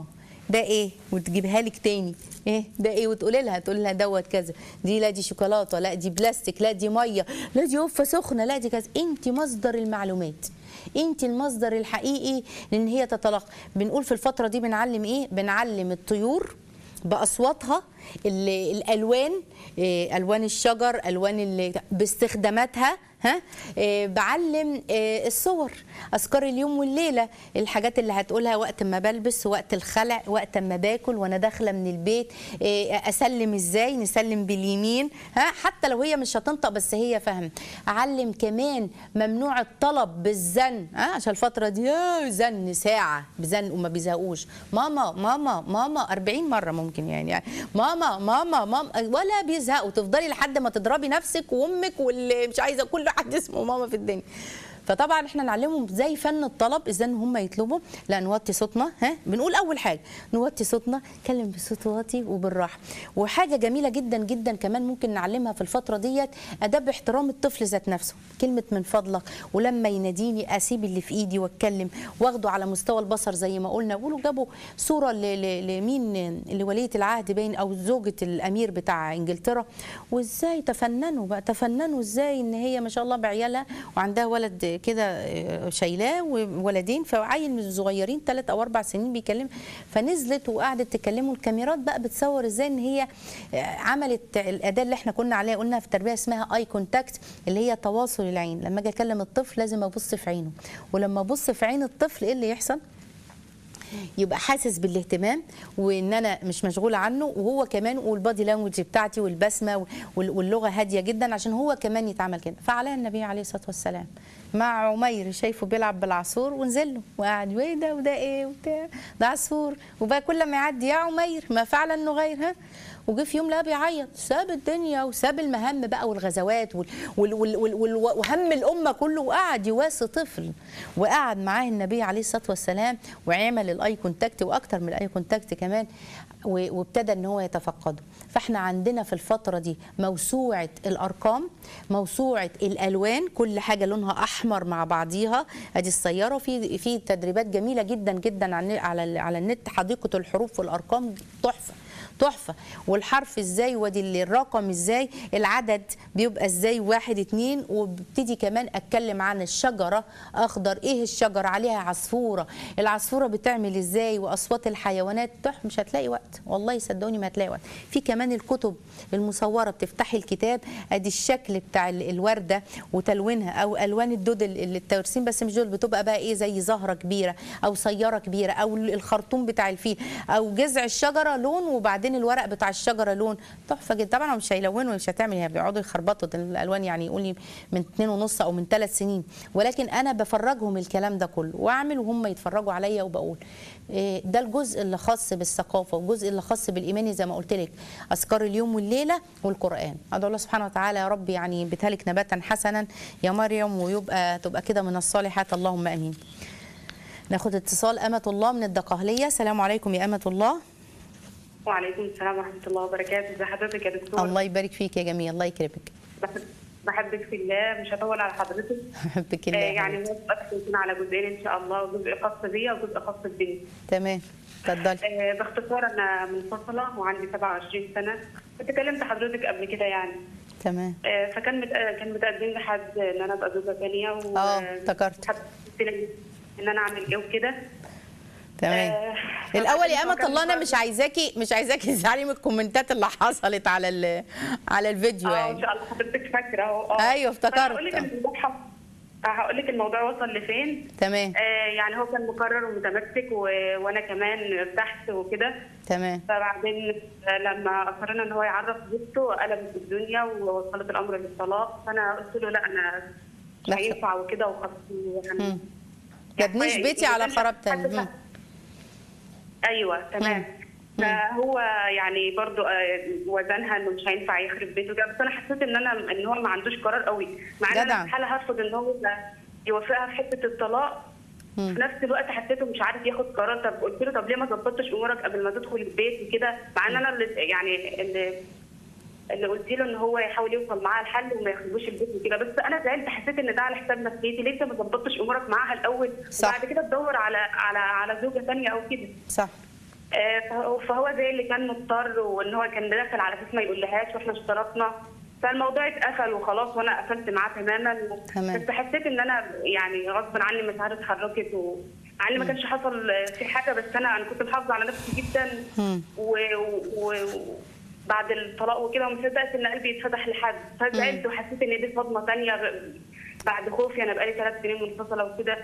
ده ايه وتجيبها لك تاني ايه ده ايه وتقولي لها تقول لها دوت كذا دي لا دي شوكولاته لا دي بلاستيك لا دي ميه لا دي قفه سخنه لا دي كذا انت مصدر المعلومات انت المصدر الحقيقي لان هي تتلقى بنقول في الفتره دي بنعلم ايه بنعلم الطيور باصواتها ال- الالوان إيه، الوان الشجر الوان اللي باستخداماتها ها إيه، بعلم إيه، الصور اذكار اليوم والليله الحاجات اللي هتقولها وقت ما بلبس وقت الخلع وقت ما باكل وانا داخله من البيت إيه، اسلم ازاي نسلم باليمين ها حتى لو هي مش هتنطق بس هي فاهم اعلم كمان ممنوع الطلب بالزن ها عشان الفتره دي آه، زن ساعه بزن وما بيزهقوش ماما ماما ماما 40 مره ممكن يعني, يعني ماما ماما ماما ولا بيزهقوا تفضلي لحد ما تضربي نفسك وامك واللي مش عايزه كل حد اسمه ماما في الدنيا فطبعا احنا نعلمهم زي فن الطلب ازاي ان هم يطلبوا لا نوطي صوتنا ها بنقول اول حاجه نوطي صوتنا نتكلم بصوت واطي وبالراحه وحاجه جميله جدا جدا كمان ممكن نعلمها في الفتره ديت اداب احترام الطفل ذات نفسه كلمه من فضلك ولما يناديني اسيب اللي في ايدي واتكلم واخده على مستوى البصر زي ما قلنا قولوا جابوا صوره ل- ل- لمين لوليه العهد باين او زوجه الامير بتاع انجلترا وازاي تفننوا بقى تفننوا ازاي ان هي ما شاء الله بعيالها وعندها ولد كده آه، شايلاه وولدين فعيل من الصغيرين ثلاث او اربع سنين بيكلم فنزلت وقعدت تكلمه الكاميرات بقى بتصور ازاي ان هي آه، عملت الاداه اللي احنا كنا عليها قلنا في التربيه اسمها اي كونتاكت اللي هي تواصل العين لما اجي اكلم الطفل لازم ابص في عينه ولما ابص في عين الطفل ايه اللي يحصل يبقى حاسس بالاهتمام وان انا مش مشغوله عنه وهو كمان والبادي لانجوج بتاعتي والبسمه وال- واللغه هاديه جدا عشان هو كمان يتعامل كده فعلى النبي عليه الصلاه والسلام مع عمير شايفه بيلعب بالعصفور ونزل له وقعد وايه ده وده ايه وبتاع ده عصفور وبقى كل ما يعدي يا عمير ما فعلا نغير ها وجه في يوم لا بيعيط ساب الدنيا وساب المهام بقى والغزوات وال وال وال وال وال وهم الامه كله وقعد يواسي طفل وقعد معاه النبي عليه الصلاه والسلام وعمل الاي كونتاكت واكتر من الاي كونتاكت كمان و- وابتدى ان هو يتفقده فاحنا عندنا في الفتره دي موسوعه الارقام موسوعه الالوان كل حاجه لونها احمر مع بعضيها ادي السياره في في تدريبات جميله جدا جدا على على على النت حديقه الحروف والارقام تحفه تحفه والحرف ازاي وادي ال- الرقم ازاي العدد بيبقى ازاي واحد اتنين وببتدي كمان اتكلم عن الشجره اخضر ايه الشجره عليها عصفوره العصفوره بتعمل ازاي واصوات الحيوانات تح مش هتلاقي وقت والله صدقوني ما هتلاقي وقت في كمان الكتب المصوره بتفتحي الكتاب ادي الشكل بتاع ال- الورده وتلوينها او الوان الدود ال- ال- الترسيم بس مش دول بتبقى بقى ايه زي زهره كبيره او سياره كبيره او ال- الخرطوم بتاع الفيل او جذع الشجره لون وبعدين الورق بتاع الشجره لون تحفه جدا طبعا هو مش هيلونوا مش هتعمل هي بيقعدوا يخربطوا ده الالوان يعني يقول لي من اتنين ونص او من ثلاث سنين ولكن انا بفرجهم الكلام ده كله واعمل وهم يتفرجوا عليا وبقول إيه، ده الجزء اللي خاص بالثقافه والجزء اللي خاص بالايمان زي ما قلت لك اذكار اليوم والليله والقران ادعو الله سبحانه وتعالى يا رب يعني ينبتها لك نباتا حسنا يا مريم ويبقى تبقى كده من الصالحات اللهم امين ناخد اتصال أمة الله من الدقهلية السلام عليكم يا أمة الله وعليكم السلام ورحمة الله وبركاته ازي حضرتك يا دكتور الله يبارك فيك يا جميل الله يكرمك بحب- بحبك في الله مش هطول على حضرتك أحبك آه الله يا يعني حبيبتي. هو سؤالك يكون على جزئين ان شاء الله جزء خاص بيا وجزء خاص ببنتي تمام اتفضلي آه باختصار انا منفصلة وعندي 27 سنة كنت كلمت حضرتك قبل كده يعني تمام آه فكان مت... آه، كان متقدم لي حد ان انا ابقى زوجة ثانية و آه، افتكرت. حد قلت لي ان انا اعمل ايه وكده تمام آه، الاول يا فكان امه الله انا برضه- مش عايزاكي مش عايزاكي تزعلي من الكومنتات اللي حصلت على ال- على الفيديو اه ان يعني شاء الله حضرتك فاكره اهو اه أيوة، افتكرت. هقول لك الموضوع هقول لك الموضوع وصل لفين تمام آه يعني هو كان مقرر ومتمسك و... وانا كمان ارتحت وكده تمام فبعدين آه، لما اصرنا ان هو يعرف زوجته قلبت الدنيا ووصلت الامر للطلاق فانا قلت له لا انا مش لا. هينفع وكده وخلاص يعني مم. جابنيش بيتي على خراب تاني مم. ايوه تمام فهو يعني برضو آه، وزنها انه مش هينفع يخرب بيته كده بس انا حسيت ان انا ان هو ما عندوش قرار قوي مع ان جدع. انا استحاله هرفض ان هو يوافقها في حته الطلاق مم. في نفس الوقت حسيته مش عارف ياخد قرار طب قلت له طب ليه ما ظبطتش امورك قبل ما تدخل البيت وكده مع ان انا اللي يعني اللي اللي قلت له ان هو يحاول يوصل معاها الحل وما يخرجوش البيت وكده بس انا زعلت حسيت ان ده على حساب نفسيتي ليه انت ما ظبطتش امورك معاها الاول صح. وبعد كده تدور على على على زوجه ثانيه او كده صح آه، فهو- فهو زي اللي كان مضطر وان هو كان داخل على اساس ما يقولهاش واحنا اشترطنا فالموضوع اتقفل وخلاص وانا قفلت معاه تماما تمام. بس حسيت ان انا يعني غصب عني مشاعري اتحركت و مع ان ما كانش حصل في حاجه بس انا انا كنت محافظه على نفسي جدا مم. و... و... بعد الطلاق وكده وما صدقت ان قلبي يتفتح لحد فزعلت وحسيت ان دي صدمه ثانيه بعد خوفي انا بقالي ثلاث سنين منفصله وكده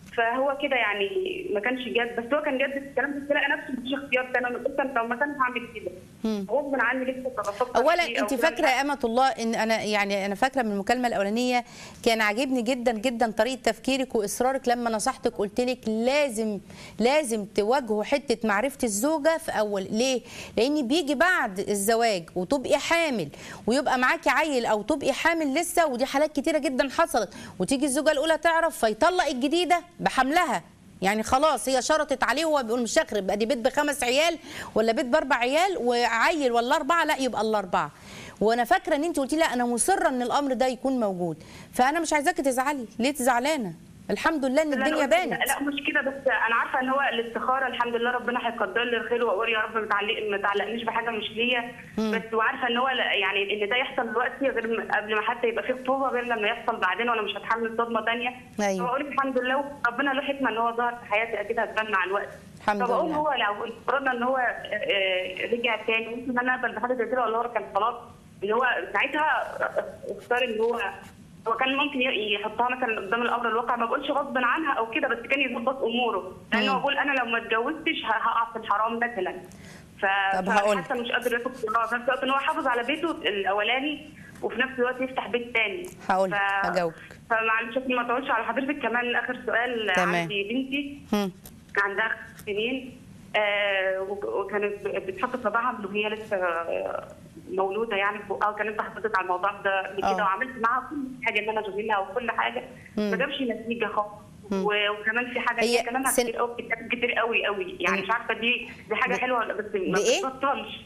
فهو كده يعني ما كانش جد بس هو كان جد في الكلام بس لقى نفسه مفيش اختيار تاني انا قلت انا لو ما كنت هعمل كده مم. غصب عني لسه بفكر اولا فيه أو انت كده. فاكره يا امه الله ان انا يعني انا فاكره من المكالمه الاولانيه كان عاجبني جدا جدا طريقه تفكيرك واصرارك لما نصحتك قلت لك لازم لازم تواجهوا حته معرفه الزوجه في اول ليه لان بيجي بعد الزواج وتبقي حامل ويبقى معاكي عيل او تبقي حامل لسه ودي حالات كتيره جدا حصلت وتيجي الزوجه الاولى تعرف فيطلق الجديده بحملها يعني خلاص هي شرطت عليه وهو بيقول مش هخرب ادي بيت بخمس عيال ولا بيت باربع عيال وعيل ولا اربعه لا يبقى الاربعه وانا فاكره ان انت قلتي لا انا مصره ان الامر ده يكون موجود فانا مش عايزاكي تزعلي ليه زعلانه الحمد لله ان لا، لا، الدنيا لا، بانت لا مش كده بس انا عارفه ان هو الاستخاره الحمد لله ربنا هيقدر لي الخير واقول يا رب ما تعلق- ما تعلقنيش بحاجه مش ليا بس وعارفه ان هو لا- يعني ان ده يحصل دلوقتي غير م- قبل ما حتى يبقى فيه خطوبه غير لما يحصل بعدين وانا مش هتحمل صدمه ثانيه أيوة. فبقول الحمد لله ربنا له حكمه ان هو ظهر في حياتي اكيد هتبان مع الوقت الحمد فبقول لله. هو لو فرضنا ان هو آه، رجع تاني ممكن انا اقبل بحاجه زي كده ولا هو كان خلاص ان هو ساعتها اختار ان هو هو كان ممكن ي- يحطها مثلا قدام الامر الواقع ما بقولش غصب عنها او كده بس كان يظبط اموره لانه مم. بقول انا لو ما اتجوزتش ه- هقع في الحرام مثلا ف طب هقول. حتى مش قادر ياخد قرار في نفس الوقت ان هو حافظ على بيته الاولاني وفي نفس الوقت يفتح بيت تاني هقول، هجاوبك. فمعلش عشان ما اطولش على حضرتك كمان اخر سؤال تمام. عندي بنتي هم. عندها خمس سنين آه، وك- وكانت بتحط صباعها وهي لسه آه، مولوده يعني في بقها وكانت حضرتك على الموضوع ده قبل آه. كده وعملت معاها كل حاجه ان انا اشغلها وكل حاجه ما جابش نتيجه خالص و- وكمان في حاجه هي هي كلامها سن- كتير قوي بتتكلم كتير قوي قوي يعني مش عارفه دي دي حاجه ب- حلوه ولا بس ما بإيه؟ بتبطلش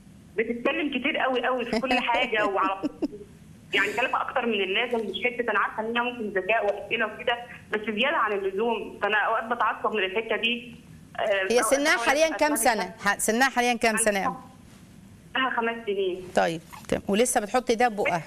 بتتكلم كتير قوي قوي في كل حاجه وعلى يعني كلامها اكتر من اللازم مش حته انا عارفه ان هي ممكن ذكاء واسئله وكده بس زياده عن اللزوم فانا اوقات بتعصب من الحته دي آه، هي أوقات سنها بحاول حاليا كام أسمعها. سنه ح- سنها حاليا كام سنه يا أم؟ لها خمس سنين طيب تمام. ولسه بتحطي ده بقها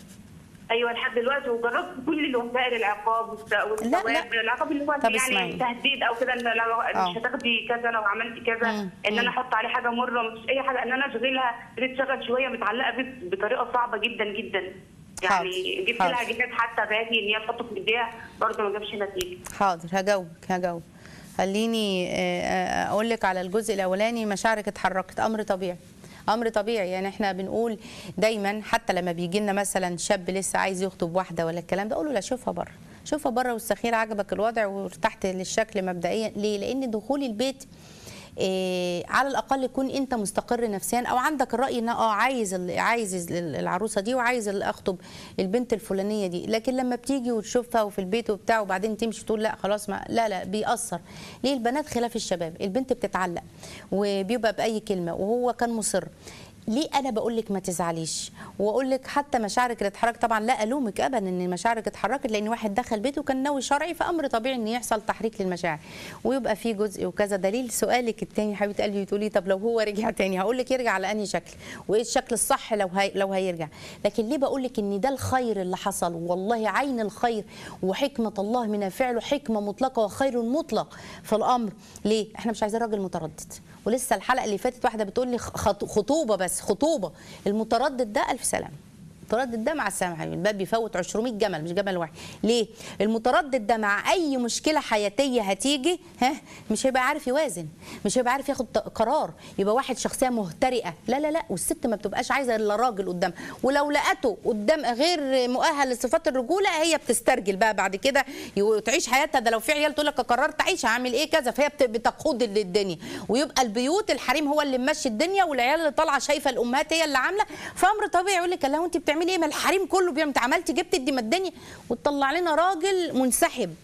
ايوه لحد دلوقتي وجربت كل الوسائل العقاب والث- والثواب لا. العقاب اللي هو طب يعني اسمعيني. تهديد او كده ان لو آه. مش هتاخدي كذا لو عملتي كذا مم. ان مم. انا احط عليه حاجه مره مش اي حاجه ان انا اشغلها بتشتغل شويه متعلقه بيه بطريقه صعبه جدا جدا حاضر. يعني جبت حاضر. لها جهاز حتى غالي ان هي تحطه في ايديها برضه ما جابش نتيجه حاضر هجاوبك هجاوب خليني آه، آه، اقول لك على الجزء الاولاني مشاعرك اتحركت امر طبيعي امر طبيعي يعني احنا بنقول دايما حتى لما بيجي لنا مثلا شاب لسه عايز يخطب واحده ولا الكلام ده اقول له لا شوفها بره شوفها بره والسخير عجبك الوضع وارتحت للشكل مبدئيا ليه لان دخول البيت إيه على الاقل يكون انت مستقر نفسيا او عندك الراي ان اه عايز ال- عايز ال- العروسه دي وعايز ال- اخطب البنت الفلانيه دي لكن لما بتيجي وتشوفها وفي البيت وبتاع وبعدين تمشي تقول لا خلاص ما لا لا بيأثر ليه البنات خلاف الشباب البنت بتتعلق وبيبقى باي كلمه وهو كان مصر ليه انا بقول لك ما تزعليش واقول لك حتى مشاعرك اللي اتحركت طبعا لا الومك ابدا ان مشاعرك اتحركت لان واحد دخل بيته وكان ناوي شرعي فامر طبيعي ان يحصل تحريك للمشاعر ويبقى في جزء وكذا دليل سؤالك التاني حبيبه قلبي بتقولي طب لو هو رجع تاني هقول لك يرجع على انهي شكل وايه الشكل الصح لو هي لو هيرجع لكن ليه بقول لك ان ده الخير اللي حصل والله عين الخير وحكمه الله من فعله حكمه مطلقه وخير مطلق في الامر ليه احنا مش عايزين راجل متردد ولسه الحلقه اللي فاتت واحده بتقول لي خط- خطوبه بس خطوبه المتردد ده الف سلامه المتردد ده مع السلامه حبيبي الباب بيفوت 200 جمل مش جمل واحد ليه المتردد ده مع اي مشكله حياتيه هتيجي ها مش هيبقى عارف يوازن مش هيبقى عارف ياخد ت- قرار يبقى واحد شخصيه مهترئه لا لا لا والست ما بتبقاش عايزه الا راجل قدام ولو لقته قدام غير مؤهل لصفات الرجوله هي بتسترجل بقى بعد كده يو- تعيش حياتها ده لو في عيال تقول لك قررت اعيش هعمل ايه كذا فهي بت- بتقود ال- الدنيا ويبقى البيوت الحريم هو اللي ممشي الدنيا والعيال اللي طالعه شايفه الامهات هي اللي عامله فامر طبيعي يقول لك لا انت بتعملي ايه ما الحريم كله بيعمل انت عملتي جبت دي ما الدنيا وتطلع لنا راجل منسحب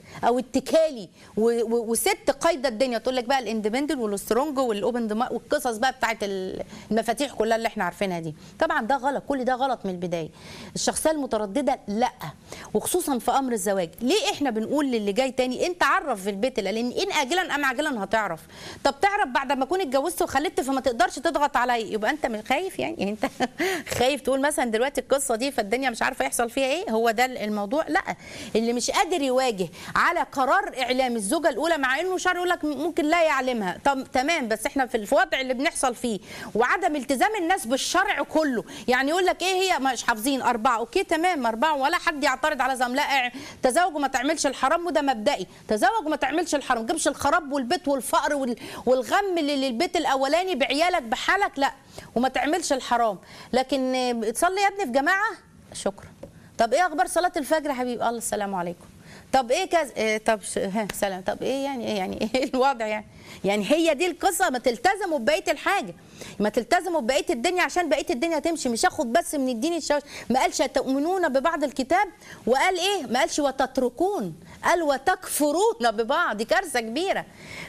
او اتكالي و- و- وست قايده الدنيا تقول لك بقى الاندبندنت والسترونج والاوبن دماء والقصص بقى بتاعت ال- المفاتيح كلها اللي احنا عارفينها دي طبعا ده غلط كل ده غلط من البدايه الشخصيه المتردده لا وخصوصا في امر الزواج ليه احنا بنقول للي جاي تاني انت عرف في البيت لان ان اجلا ام عاجلا هتعرف طب تعرف بعد ما اكون اتجوزت وخلفت فما تقدرش تضغط عليا يبقى انت مش خايف يعني يعني انت خايف تقول مثلا دلوقتي القصه دي فالدنيا مش عارفه يحصل فيها ايه هو ده الموضوع لا اللي مش قادر يواجه على قرار اعلام الزوجه الاولى مع انه شرع يقول لك ممكن لا يعلمها طب تمام بس احنا في الوضع اللي بنحصل فيه وعدم التزام الناس بالشرع كله يعني يقول لك ايه هي مش حافظين اربعه اوكي تمام اربعه ولا حد يعترض على زم لا اع- تزوج وما تعملش الحرام وده مبدئي تزوج وما تعملش الحرام ما تجيبش الخراب والبيت والفقر وال- والغم اللي للبيت الاولاني بعيالك بحالك لا وما تعملش الحرام لكن آه، تصلي يا ابني في جماعه شكرا طب ايه اخبار صلاه الفجر يا حبيبي الله السلام عليكم طب ايه كذا إيه طب ش... ها سلام طب ايه يعني ايه يعني ايه الوضع يعني يعني هي دي القصه ما تلتزموا ببقيه الحاجه ما تلتزموا ببقيه الدنيا عشان بقيه الدنيا تمشي مش اخد بس من الدين الشوش ما قالش تؤمنون ببعض الكتاب وقال ايه ما قالش وتتركون قال وتكفرون ببعض دي كارثه كبيره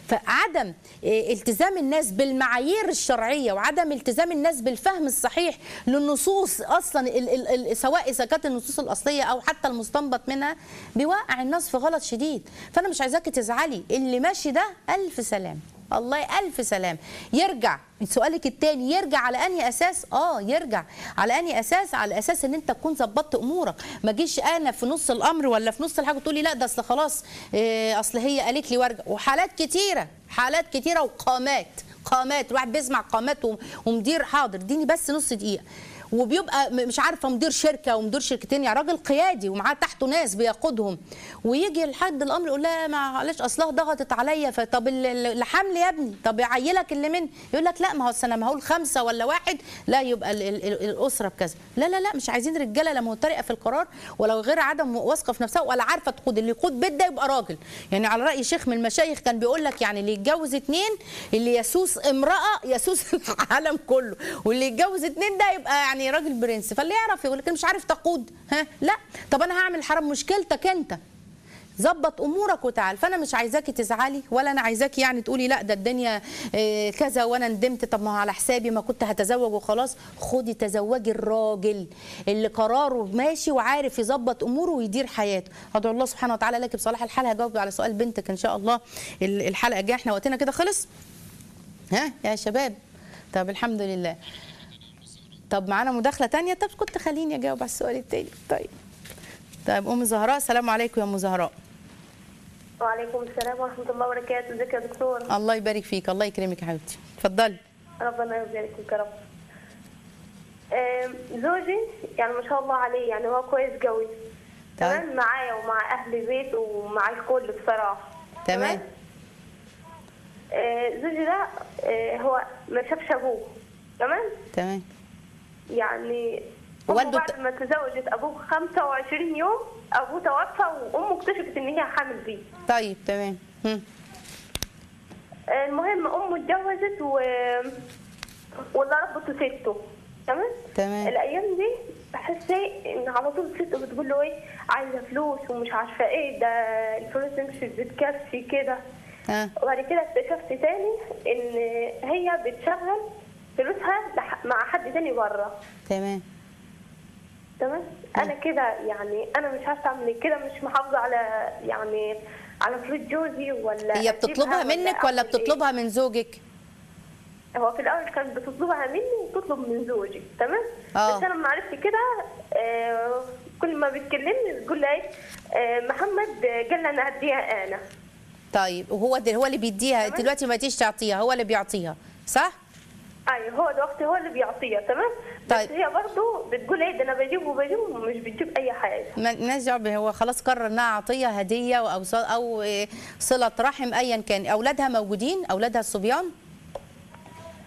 فعدم إيه، التزام الناس بالمعايير الشرعيه وعدم التزام الناس بالفهم الصحيح للنصوص اصلا ال ال ال سواء اذا كانت النصوص الاصليه او حتى المستنبط منها بيوقع الناس في غلط شديد فانا مش عايزاكي تزعلي اللي ماشي ده الف سلام الله الف سلام يرجع سؤالك التاني يرجع على انهي اساس اه يرجع على انهي اساس على اساس ان انت تكون ظبطت امورك ما جيش انا في نص الامر ولا في نص الحاجه تقولي لا ده اصل خلاص إيه اصل هي قالت لي وارجع وحالات كتيره حالات كتيره وقامات قامات الواحد بيسمع قامات وم- ومدير حاضر اديني بس نص دقيقه وبيبقى م- مش عارفه مدير شركه ومدير شركتين يعني راجل قيادي ومعاه تحته ناس بيقودهم ويجي لحد الامر يقول لها معلش اصلها ضغطت عليا فطب ال- ال- الحمل يا ابني طب عيلك اللي من يقول لك لا ما هو انا ما هقول خمسه ولا واحد لا يبقى ال ال ال الاسره بكذا لا لا لا مش عايزين رجاله لا مهترئه في القرار ولا غير عدم واثقه في نفسها ولا عارفه تقود اللي يقود بيت ده يبقى راجل يعني على راي شيخ من المشايخ كان بيقول لك يعني اللي يتجوز اتنين اللي يسوس امراه يسوس العالم كله واللي يتجوز اتنين ده يبقى يعني راجل برنس فاللي يعرف يقول لك أنا مش عارف تقود ها لا طب انا هعمل حرام مشكلتك انت ظبط امورك وتعال فانا مش عايزاكي تزعلي ولا انا عايزاكي يعني تقولي لا ده الدنيا آه، كذا وانا ندمت طب ما هو على حسابي ما كنت هتزوج وخلاص خدي تزوجي الراجل اللي قراره ماشي وعارف يظبط اموره ويدير حياته ادعو الله سبحانه وتعالى لك بصلاح الحال هجاوب على سؤال بنتك ان شاء الله ال- الحلقه الجايه احنا وقتنا كده خلص ها يا شباب طب الحمد لله طب معانا مداخله تانية طب كنت خليني اجاوب على السؤال التاني طيب طيب ام زهراء السلام عليكم يا ام زهراء وعليكم السلام ورحمة الله وبركاته، ازيك يا دكتور؟ الله يبارك فيك الله يكرمك يا حبيبتي اتفضلي ربنا يبارك فيك يا رب. آم، زوجي يعني ما شاء الله عليه يعني هو كويس قوي. تمام معايا ومع أهل البيت ومع الكل بصراحة. تمام آه، زوجي ده آه، هو ما شافش أبوه. تمام؟ تمام يعني والده أمه ت- بعد ما تزوجت أبوه 25 يوم أبوه توفى وأمه اكتشفت إن هي حامل بيه. طيب تمام هم. المهم امه اتجوزت و واللي ربته سته تمام تمام. الايام دي بحس ايه ان على طول سته بتقول له ايه عايزه فلوس ومش عارفه ايه ده الفلوس دي مش بتكفي كده ها وبعد كده اكتشفت تاني ان هي بتشغل فلوسها لح- مع حد تاني بره تمام تمام انا كده يعني انا مش عارفه اعمل إيه. كده مش محافظه على يعني على فلوس جوزي ولا هي أسيبها بتطلبها منك ولا أعمل إيه؟ بتطلبها من زوجك هو في الاول كانت بتطلبها مني وتطلب من زوجي تمام آه. بس انا لما عرفت كده آه كل ما بتكلمني تقول لي ايه آه محمد قال لي انا هديها انا طيب وهو ده هو اللي بيديها انت تمام. دلوقتي ما تيجي تعطيها هو اللي بيعطيها صح ايوه هو دلوقتي هو اللي بيعطيها تمام طيب. بس هي برضه بتقول ايه ده انا بجيب وبجيب ومش بتجيب اي حاجه ما لناش دعوه به، هو خلاص قرر انها عطيه هديه او ص- او إيه، صله رحم ايا كان اولادها موجودين اولادها الصبيان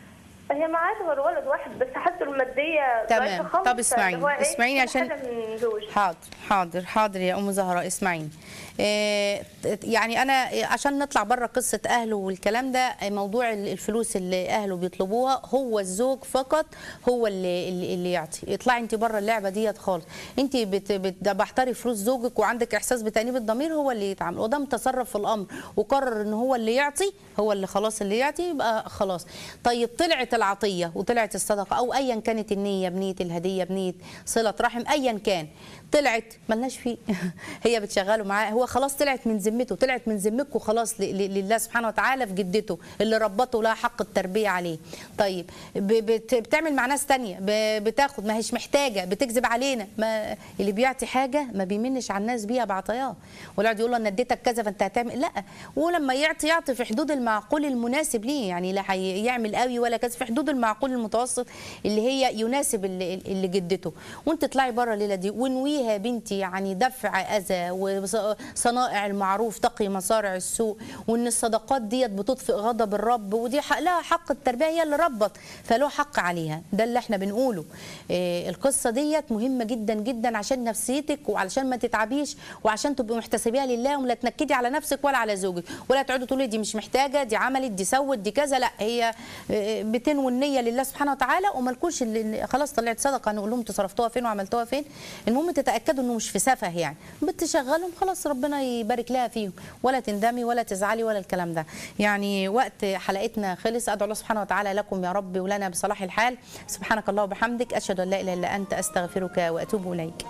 هي معاش غير ولد واحد بس حالته الماديه تمام. ضعيفة خالص، طب اسمعيني. فاللي هو إيه، اسمعيني كل عشان- حاجة من زوج حاضر حاضر حاضر يا ام زهراء اسمعيني آه، يعني انا عشان نطلع بره قصه اهله والكلام ده موضوع الفلوس اللي اهله بيطلبوها هو الزوج فقط هو اللي اللي, اللي يعطي اطلعي انت بره اللعبه ديت خالص انت بت بت بحتري فلوس زوجك وعندك احساس بتانيب الضمير هو اللي يتعامل وده تصرف في الامر وقرر ان هو اللي يعطي هو اللي خلاص اللي يعطي يبقى خلاص طيب طلعت العطيه وطلعت الصدقه او ايا كانت النيه بنيه الهديه بنيه صله رحم ايا كان طلعت ملناش فيه هي بتشغله معاه هو خلاص طلعت من ذمته طلعت من ذمتكم خلاص ل- ل- لله سبحانه وتعالى في جدته اللي ربته لها حق التربيه عليه طيب ب- بت- بتعمل مع ناس تانية ب- بتاخد ما هيش محتاجه بتكذب علينا ما اللي بيعطي حاجه ما بيمنش على الناس بيها بعطياه ولا يقعد يقول له انا اديتك كذا فانت هتعمل لا ولما يعطي يعطي في حدود المعقول المناسب ليه يعني لا هيعمل قوي ولا كذا في حدود المعقول المتوسط اللي هي يناسب اللي, اللي جدته وانت تطلعي بره الليله دي وانويها يا بنتي يعني دفع اذى وصنائع المعروف تقي مصارع السوء وان الصدقات ديت بتطفئ غضب الرب ودي حق لها حق التربيه هي اللي ربت فله حق عليها ده اللي احنا بنقوله إيه القصه ديت مهمه جدا جدا عشان نفسيتك وعلشان ما تتعبيش وعشان تبقي محتسبيها لله ولا تنكدي على نفسك ولا على زوجك ولا تقعدي تقولي دي مش محتاجه دي عملت دي سوت دي كذا لا هي إيه، بتنوي النيه لله سبحانه وتعالى ومالكوش اللي خلاص طلعت صدقه نقول لهم انتوا صرفتوها فين وعملتوها فين المهم تتاكدوا انه مش في سفه يعني بتشغلهم خلاص ربنا يبارك لها فيهم ولا تندمي ولا تزعلي ولا الكلام ده يعني وقت حلقتنا خلص ادعو الله سبحانه وتعالى لكم يا رب ولنا بصلاح الحال سبحانك الله وبحمدك اشهد ان لا اله الا انت استغفرك واتوب اليك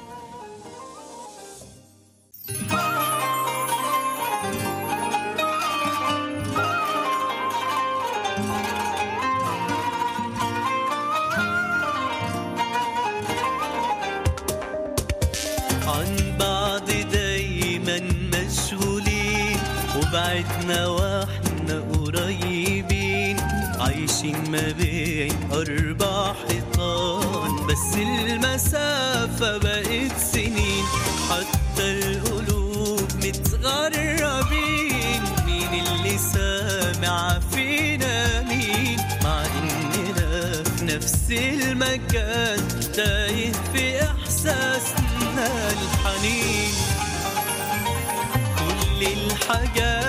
عن بعض دايما مشغولين وبعدنا واحنا قريبين عايشين ما بين أربع حيطان بس المسافة بقت سنين حتى القلوب متغربين مين اللي سامع فينا مين مع إننا في نفس المكان تايه في إحساسنا الحنين كل الحاجات